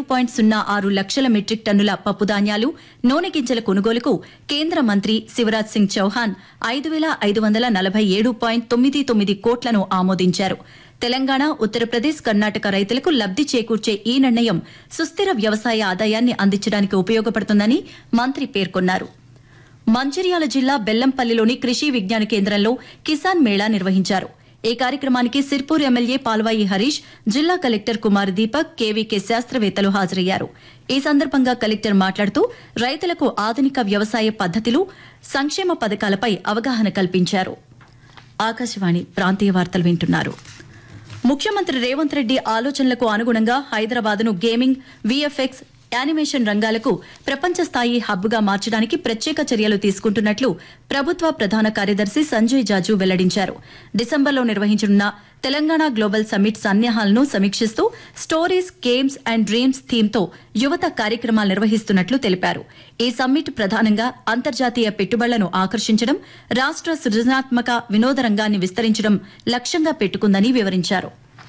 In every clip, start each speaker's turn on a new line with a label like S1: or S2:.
S1: point సున్నా ఆరు లక్షల మెట్రిక్ టన్నుల పప్పుధాన్యాలు నూనె గింజల కొనుగోలుకు కేంద్ర మంత్రి శివరాజ్ సింగ్ చౌహాన్ ఐదు వేల ఐదు వందల నలభై ఏడు పాయింట్ తొమ్మిది తొమ్మిది కోట్లను ఆమోదించారు తెలంగాణ ఉత్తరప్రదేశ్ కర్ణాటక రైతులకు లబ్ది చేకూర్చే ఈ నిర్ణయం సుస్థిర వ్యవసాయ ఆదాయాన్ని అందించడానికి ఉపయోగపడుతుందని మంత్రి పేర్కొన్నారు మంచిర్యాల జిల్లా బెల్లంపల్లిలోని కృషి విజ్ఞాన కేంద్రంలో కిసాన్ మేళా నిర్వహించారు ఈ కార్యక్రమానికి సిర్పూర్ ఎమ్మెల్యే పాల్వాయి హరీష్ జిల్లా కలెక్టర్ కుమార్ దీపక్ కేవీకే శాస్త్రవేత్తలు హాజరయ్యారు ఈ సందర్భంగా కలెక్టర్ మాట్లాడుతూ రైతులకు ఆధునిక వ్యవసాయ పద్దతులు సంక్షేమ పథకాలపై అవగాహన కల్పించారు ఆకాశవాణి ప్రాంతీయ వార్తలు వింటున్నారు ముఖ్యమంత్రి రేవంత్ రెడ్డి ఆలోచనలకు అనుగుణంగా హైదరాబాద్ను గేమింగ్ వీఎఫ్ఎక్స్ యానిమేషన్ రంగాలకు ప్రపంచ స్థాయి హబ్గా మార్చడానికి ప్రత్యేక చర్యలు తీసుకుంటున్నట్లు ప్రభుత్వ ప్రధాన కార్యదర్శి సంజయ్ జాజు వెల్లడించారు డిసెంబర్లో నిర్వహించనున్న తెలంగాణ గ్లోబల్ సమ్మిట్ సన్నాహాలను సమీక్షిస్తూ స్టోరీస్ గేమ్స్ అండ్ డ్రీమ్స్ థీమ్తో యువత కార్యక్రమాలు నిర్వహిస్తున్నట్లు తెలిపారు ఈ సమ్మిట్ ప్రధానంగా అంతర్జాతీయ పెట్టుబడులను ఆకర్షించడం రాష్ట్ర సృజనాత్మక వినోద రంగాన్ని విస్తరించడం లక్ష్యంగా పెట్టుకుందని వివరించారు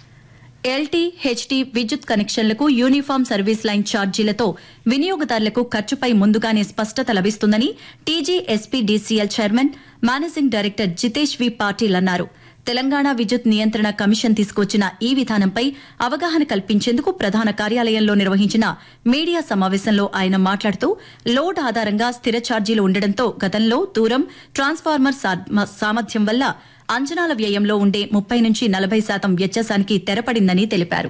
S1: ఎల్టీ హెచ్టీ విద్యుత్ కనెక్షన్లకు యూనిఫామ్ సర్వీస్ లైన్ ఛార్జీలతో వినియోగదారులకు ఖర్చుపై ముందుగానే స్పష్టత లభిస్తుందని TGSPDCL chairman managing director Jitesh V Patil అన్నారు తెలంగాణ విద్యుత్ నియంత్రణ కమిషన్ తీసుకొచ్చిన ఈ విధానంపై అవగాహన కల్పించేందుకు ప్రధాన కార్యాలయంలో నిర్వహించిన మీడియా సమావేశంలో ఆయన మాట్లాడుతూ లోడ్ ఆధారంగా స్థిర ఛార్జీలు ఉండడంతో గతంలో దూరం ట్రాన్స్ఫార్మర్ సా- సామర్థ్యం వల్ల అంచనాల వ్యయంలో ఉండే ముప్పై నుంచి నలభై శాతం వ్యత్యాసానికి తెరపడిందని తెలిపారు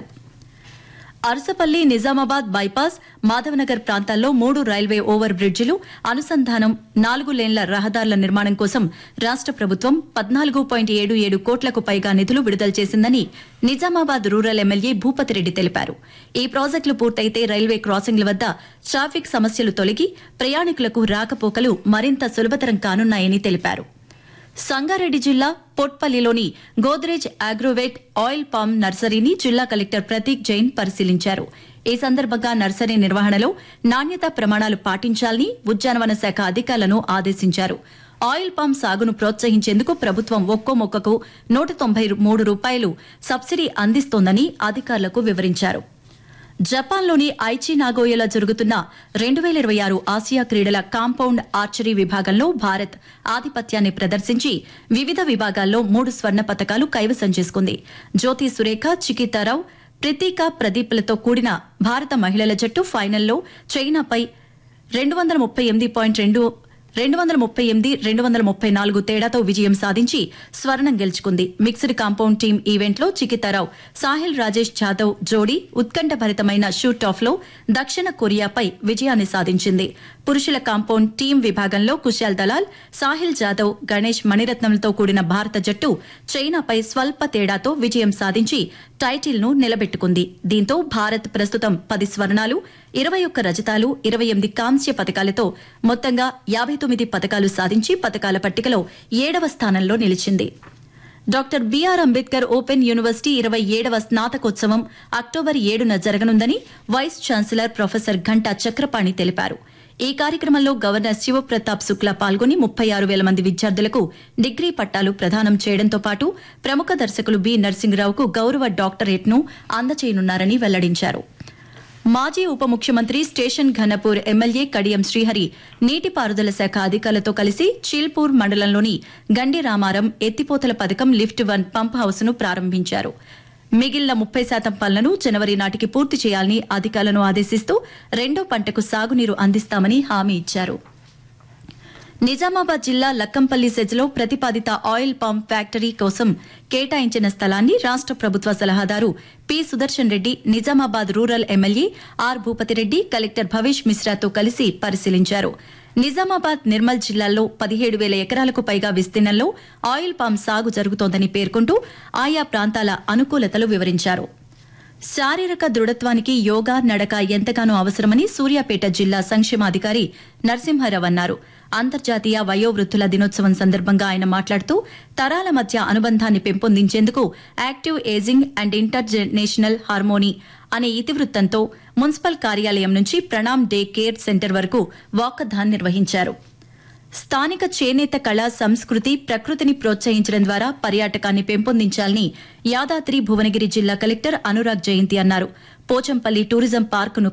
S1: అరసపల్లి నిజామాబాద్ బైపాస్ మాధవనగర్ ప్రాంతాల్లో మూడు రైల్వే ఓవర్ బ్రిడ్జిలు అనుసంధానం నాలుగు లేన్ల రహదారుల నిర్మాణం కోసం రాష్ట ప్రభుత్వం పద్నాలుగు పాయింట్ ఏడు ఏడు కోట్లకు పైగా నిధులు విడుదల చేసిందని నిజామాబాద్ రూరల్ ఎమ్మెల్యే భూపతిరెడ్డి తెలిపారు ఈ ప్రాజెక్టులు పూర్తయితే రైల్వే క్రాసింగ్ల వద్ద ట్రాఫిక్ సమస్యలు తొలగి ప్రయాణికులకు రాకపోకలు మరింత సులభతరం కానున్నాయని తెలిపారు సంగారెడ్డి జిల్లా పొట్పల్లిలోని గోద్రేజ్ అగ్రోవేట్ ఆయిల్ పామ్ నర్సరీని జిల్లా కలెక్టర్ ప్రతీక్ జైన్ పరిశీలించారు ఈ సందర్భంగా నర్సరీ నిర్వహణలో నాణ్యతా ప్రమాణాలు పాటించాలని ఉద్యానవన శాఖ అధికారులను ఆదేశించారు ఆయిల్ పామ్ సాగును ప్రోత్సహించేందుకు ప్రభుత్వం ఒక్కో మొక్కకు నూట తొంభై మూడు రూపాయలు సబ్సిడీ అందిస్తోందని అధికారులకు వివరించారు జపాన్లోని ఐచి నాగోయలో జరుగుతున్న రెండు వేల ఇరవై ఆరు ఆసియా క్రీడల కాంపౌండ్ ఆర్చరీ విభాగంలో భారత్ ఆధిపత్యాన్ని ప్రదర్శించి వివిధ విభాగాల్లో మూడు స్వర్ణ పతకాలు కైవసం చేసుకుంది జ్యోతి సురేఖ చికితారావు ప్రతీక ప్రదీప్లతో కూడిన భారత మహిళల జట్టు ఫైనల్లో చైనాపై రెండు వందల ముప్పై ఎనిమిది పాయింట్ రెండు రెండు వందల ముప్పై ఎనిమిది రెండు వందల ముప్పై నాలుగు తేడాతో విజయం సాధించి స్వర్ణం గెలుచుకుంది మిక్స్డ్ కాంపౌండ్ టీం ఈవెంట్లో చికితారావు సాహిల్ రాజేష్ జాదవ్ జోడీ ఉత్కంఠభరితమైన షూట్ ఆఫ్ లో దక్షిణ కొరియాపై విజయాన్ని సాధించింది పురుషుల కాంపౌండ్ టీం విభాగంలో కుశాల్ దలాల్ సాహిల్ జాదవ్ గణేష్ మణిరత్నంతో కూడిన భారత జట్టు చైనాపై స్వల్ప తేడాతో విజయం సాధించి టైటిల్ ను నిలబెట్టుకుంది దీంతో భారత్ ప్రస్తుతం పది స్వర్ణాలు ఇరవై ఒక్క రజతాలు ఇరవై ఎనిమిది కాంస్య పథకాలతో మొత్తంగా యాభై తొమ్మిది పథకాలు సాధించి పథకాల పట్టికలో ఏడవ స్థానంలో నిలిచింది doctor BR Ambedkar open university ఇరవై ఏడవ స్నాతకోత్సవం అక్టోబర్ ఏడున జరగనుందని vice chancellor professor Ghanta Chakrapani తెలిపారు ఈ కార్యక్రమంలో గవర్నర్ శివప్రతాప్ శుక్లా పాల్గొని ముప్పై ఆరు వేల మంది విద్యార్థులకు డిగ్రీ పట్టాలు ప్రదానం చేయడంతో పాటు ప్రముఖ దర్శకులు బి నరసింహరావుకు గౌరవ డాక్టరేట్ ను అందచేయనున్నారని వెల్లడించారు మాజీ ఉప ముఖ్యమంత్రి స్టేషన్ ఘనపూర్ ఎమ్మెల్యే కడియం శ్రీహరి నీటిపారుదల శాఖ అధికారులతో కలిసి చీల్పూర్ మండలంలోని గండి రామారం ఎత్తిపోతల పథకం లిఫ్ట్ వన్ పంప్ హౌస్ ను ప్రారంభించారు మిగిలిన ముప్పై శాతం పనులను జనవరి నాటికి పూర్తి చేయాలని అధికారులను ఆదేశిస్తూ రెండో పంటకు సాగునీరు అందిస్తామని హామీ ఇచ్చారు నిజామాబాద్ జిల్లా లక్కంపల్లి సెజ్లో ప్రతిపాదిత ఆయిల్ పంప్ ఫ్యాక్టరీ కోసం కేటాయించిన స్థలాన్ని రాష్ట ప్రభుత్వ సలహాదారు P Sudarshan Reddy Nizamabad rural MLA R Bhupathireddy collector Bhavesh మిశ్రాతో కలిసి పరిశీలించారు నిజామాబాద్ నిర్మల్ జిల్లాల్లో పదిహేడు వేల ఎకరాలకు పైగా విస్తీర్ణంలో ఆయిల్ పామ్ సాగు జరుగుతోందని పేర్కొంటూ ఆయా ప్రాంతాల అనుకూలతలు వివరించారు శారీరక దృఢత్వానికి యోగా నడక ఎంతగానో అవసరమని సూర్యాపేట జిల్లా సంక్షేమాధికారి నరసింహారావు అన్నారు అంతర్జాతీయ వయోవృద్ధుల దినోత్సవం సందర్భంగా ఆయన మాట్లాడుతూ తరాల మధ్య అనుబంధాన్ని పెంపొందించేందుకు active ageing and international harmony అనే ఇతివృత్తంతో మున్సిపల్ కార్యాలయం నుంచి ప్రణామ్ డే కేర్ సెంటర్ వరకు వాకథాన్ నిర్వహించారు స్థానిక చేనేత కళ సంస్కృతి ప్రకృతిని ప్రోత్సహించడం ద్వారా పర్యాటకాన్ని పెంపొందించాలని యాదాద్రి భువనగిరి జిల్లా కలెక్టర్ అనురాగ్ జయంతి అన్నారు పోచంపల్లి టూరిజం పార్కును